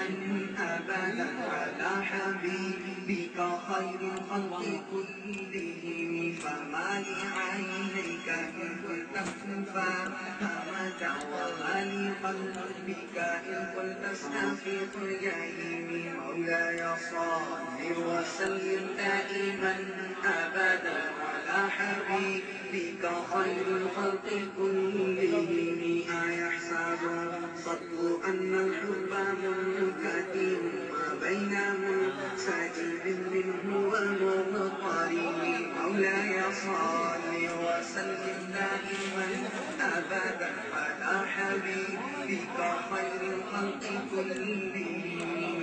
أبدا على حبيبك خير الخلق كلهم فما لعينيك إن قلت اكتفى همتا وما لقلبك إن قلت استفيق الجحيم مولاي صل وسلم دائما أبدا على حبيبك خير الخلق كلهم أيحسب صدق أن الحب منكتم ما بين منسجم منه ومضطرب مولاي صل وسلم دائما أبدا على حبيبك خير الخلق كلهم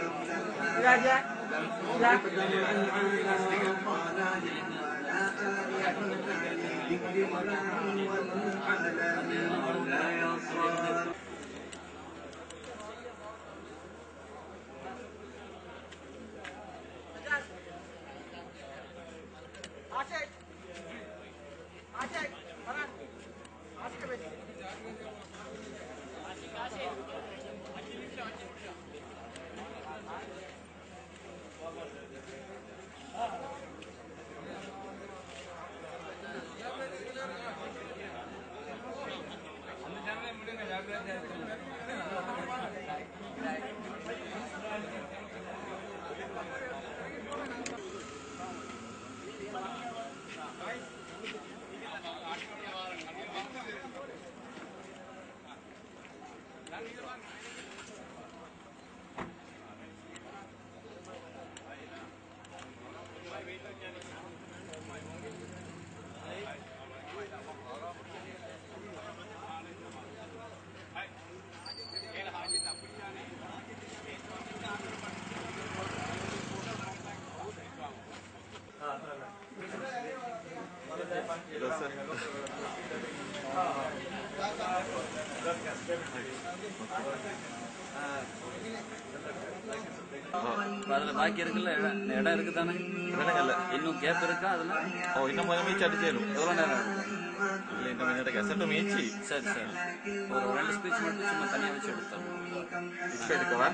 இப்ப அதுல பாக்கி இருக்குல்ல இடம் இடம் இருக்கு தானே விலங்கல்ல இன்னும் கேப் இருக்கா அதுல ஓ இன்னும் கொஞ்சம் மீச்சு அடிச்சேரும் எவ்வளவு நேரம் ஆகும்? இல்ல இந்த மினிட் கெசட்டு மீச்சு சரி சரி ஒரு ரெண்டு ஸ்பீச் மட்டும் சும்மா தனியா வச்சு எடுத்தோம் இப்ப எடுக்கவா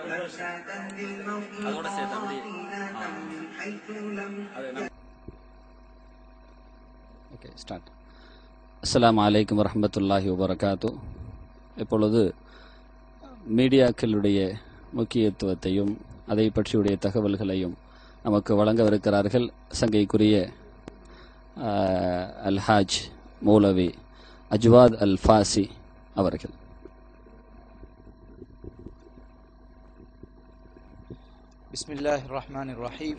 அதோட சேர்த்து அப்படியே ஆ. அது என்ன ஓகே ஸ்டார்ட் அஸ்ஸலாமு அலைக்கும் வரஹ்மத்துல்லாஹி வபரகாத்து இப்பொழுது மீடியாக்களுடைய முக்கியத்துவத்தையும் அதை பற்றியுடைய தகவல்களையும் நமக்கு வழங்கவிருக்கிறார்கள் சங்கைக்குரிய ஆஹ், அல்ஹாஜ் மௌலவி அஜ்வாத் அல் ஃபாசி அவர்கள் بسم الله الرحمن الرحيم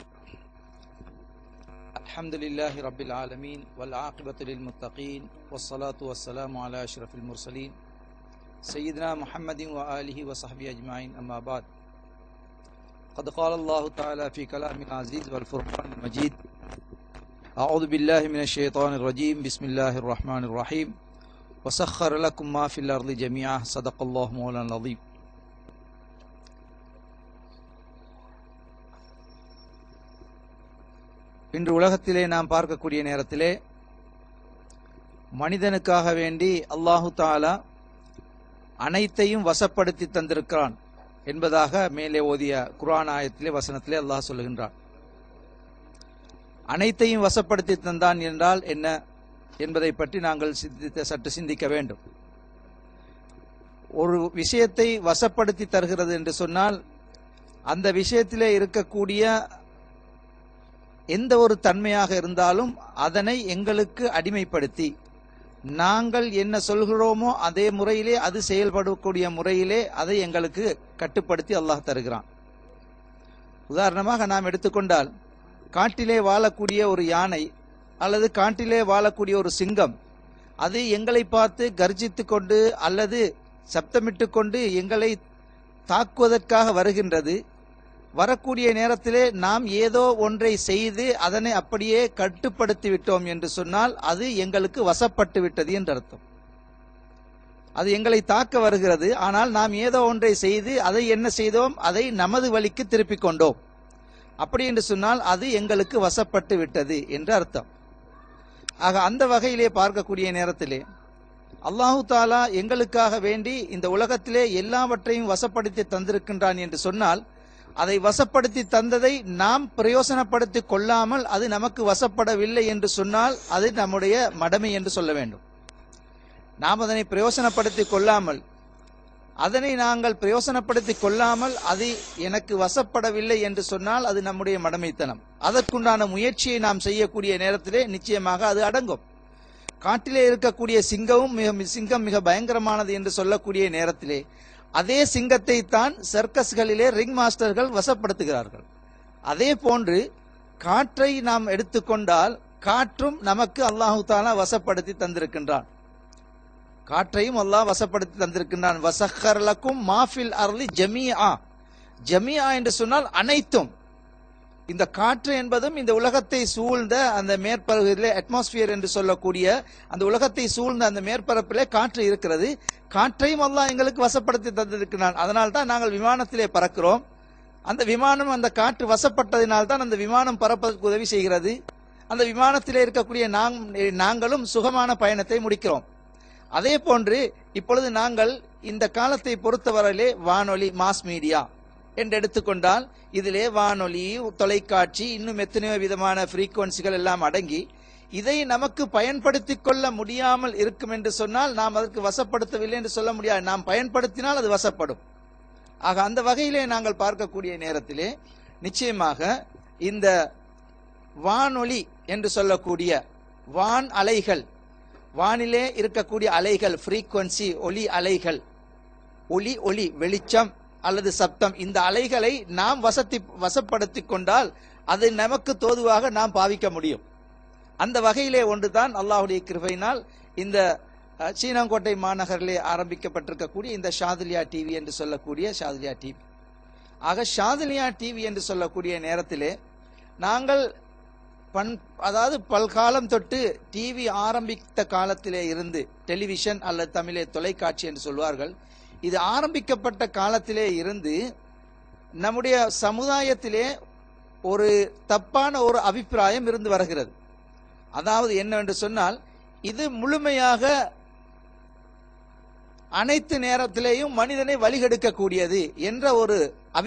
الحمد لله رب العالمين والعاقبة للمتقين والصلاة والسلام على أشرف المرسلين سيدنا محمد وآله وصحبه أجمعين أما بعد قد قال الله تعالى في كلام العزيز والفرقان المجيد أعوذ بالله من الشيطان الرجيم بسم الله الرحمن الرحيم وسخر لكم ما في الأرض جميعا صدق الله مولانا العظيم இன்று உலகத்திலே நாம் பார்க்கக்கூடிய நேரத்திலே மனிதனுக்காக வேண்டி அல்லாஹு தாலா அனைத்தையும் வசப்படுத்தி தந்திருக்கிறான் என்பதாக மேலே ஓதிய குர்ஆன் ஆயத்திலே வசனத்திலே அல்லாஹ் சொல்லுகின்றான் அனைத்தையும் வசப்படுத்தி தந்தான் என்றால் என்ன என்பதை பற்றி நாங்கள் சிந்தித்த சற்று சிந்திக்க வேண்டும் ஒரு விஷயத்தை வசப்படுத்தி தருகிறது என்று சொன்னால் அந்த விஷயத்திலே இருக்கக்கூடிய எந்த ஒரு தன்மையாக இருந்தாலும் அதனை எங்களுக்கு அடிமைப்படுத்தி நாங்கள் என்ன சொல்கிறோமோ அதே முறையிலே அது செயல்படக்கூடிய முறையிலே அதை எங்களுக்கு கட்டுப்படுத்தி அல்லாஹ் தருகிறான் உதாரணமாக நாம் எடுத்துக்கொண்டால் காட்டிலே வாழக்கூடிய ஒரு யானை அல்லது காட்டிலே வாழக்கூடிய ஒரு சிங்கம் அது எங்களை பார்த்து கர்ஜித்து கொண்டு அல்லது சப்தமிட்டு கொண்டு எங்களை தாக்குவதற்காக வருகின்றது வரக்கூடிய நேரத்திலே நாம் ஏதோ ஒன்றை செய்து அதனை அப்படியே கட்டுப்படுத்தி விட்டோம் என்று சொன்னால் அது எங்களுக்கு வசப்பட்டு விட்டது என்று அர்த்தம் அது எங்களை தாக்க வருகிறது ஆனால் நாம் ஏதோ ஒன்றை செய்து அதை என்ன செய்தோம் அதை நமது வழிக்கு திருப்பிக் கொண்டோம் அப்படி என்று சொன்னால் அது எங்களுக்கு வசப்பட்டு விட்டது என்று அர்த்தம் ஆக அந்த வகையிலே பார்க்கக்கூடிய நேரத்திலே அல்லாஹு தாலா எங்களுக்காக வேண்டி இந்த உலகத்திலே எல்லாவற்றையும் வசப்படுத்தி தந்திருக்கின்றான் என்று சொன்னால் அதை வசப்படுத்தி தந்ததை நாம் பிரயோசனப்படுத்திக் கொள்ளாமல் அது நமக்கு வசப்படவில்லை என்று சொன்னால் அது நம்முடைய மடமை என்று சொல்ல வேண்டும் நாம் அதனை பிரயோசனப்படுத்திக் கொள்ளாமல் அதனை நாங்கள் பிரயோசனப்படுத்திக் கொள்ளாமல் அது எனக்கு வசப்படவில்லை என்று சொன்னால் அது நம்முடைய மடமைத்தனம் அதற்குண்டான முயற்சியை நாம் செய்யக்கூடிய நேரத்திலே நிச்சயமாக அது அடங்கும் காட்டிலே இருக்கக்கூடிய சிங்கமும் மிக சிங்கம் மிக பயங்கரமானது என்று சொல்லக்கூடிய நேரத்திலே அதே சிங்கத்தை தான் சர்க்கஸ்களிலே ரிங் மாஸ்டர்கள் வசப்படுத்துகிறார்கள் அதே போன்று காற்றை நாம் எடுத்துக்கொண்டால் காற்றும் நமக்கு அல்லாஹு தாலா வசப்படுத்தி தந்திருக்கின்றான் காற்றையும் அல்லாஹ் வசப்படுத்தி தந்திருக்கின்றான் வசஹர்லக்கும் மாஃபில் அர்லி ஜமியா ஜமியா என்று சொன்னால் அனைத்தும் இந்த காற்று என்பதும் இந்த உலகத்தை சூழ்ந்த அந்த மேற்பரப்பிலே அட்மாஸ்பியர் என்று சொல்லக்கூடிய அந்த உலகத்தை சூழ்ந்த அந்த மேற்பரப்பிலே காற்று இருக்கிறது காற்றையும் அல்லாஹ் எங்களுக்கு வசப்படுத்தி தந்திருக்கிறான் அதனால் தான் நாங்கள் விமானத்திலே பறக்கிறோம் அந்த விமானம் அந்த காற்று வசப்பட்டதினால் தான் அந்த விமானம் பறப்பதற்கு உதவி செய்கிறது அந்த விமானத்திலே இருக்கக்கூடிய நாங் நாங்களும் சுகமான பயணத்தை முடிக்கிறோம் அதே போன்று இப்பொழுது நாங்கள் இந்த காலத்தை பொறுத்தவரையிலே வானொலி மாஸ் மீடியா என்று எடுத்துக்கொண்டால் இதிலே வானொலி தொலைக்காட்சி இன்னும் எத்தனையோ விதமான ஃப்ரீக்குவன்சிகள் எல்லாம் அடங்கி இதை நமக்கு பயன்படுத்திக் கொள்ள முடியாமல் இருக்கும் என்று சொன்னால் நாம் அதற்கு வசப்படுத்தவில்லை என்று சொல்ல முடியாது நாம் பயன்படுத்தினால் அது வசப்படும் ஆக அந்த வகையிலே நாங்கள் பார்க்கக்கூடிய நேரத்திலே நிச்சயமாக இந்த வானொலி என்று சொல்லக்கூடிய வான் அலைகள் வானிலே இருக்கக்கூடிய அலைகள் ஃப்ரீக்குவன்சி ஒலி அலைகள் ஒலி ஒளி வெளிச்சம் அல்லது சப்தம் இந்த அலைகளை நாம் வசத்தி வசப்படுத்திக் கொண்டால் அது நமக்கு தோதுவாக நாம் பாவிக்க முடியும் அந்த வகையிலே ஒன்றுதான் அல்லாஹுடைய கிருபையினால் இந்த அஹ், சீனாங்கோட்டை மாநகரிலே ஆரம்பிக்கப்பட்டிருக்கக்கூடிய இந்த ஷாதுலியா டிவி என்று சொல்லக்கூடிய ஷாதுலியா டிவி ஆக ஷாதுலியா டிவி என்று சொல்லக்கூடிய நேரத்திலே நாங்கள் பண் அதாவது பல்காலம் தொட்டு டிவி ஆரம்பித்த காலத்திலே இருந்து டெலிவிஷன் அல்லது தமிழே தொலைக்காட்சி என்று சொல்வார்கள் இது ஆரம்பிக்கப்பட்ட காலத்திலே இருந்து நம்முடைய சமுதாயத்திலே ஒரு தப்பான ஒரு அபிப்பிராயம் இருந்து வருகிறது அதாவது என்னவென்று சொன்னால் இது முழுமையாக அனைத்து நேரத்திலேயும் மனிதனை வழிகெடுக்கக்கூடியது என்ற ஒரு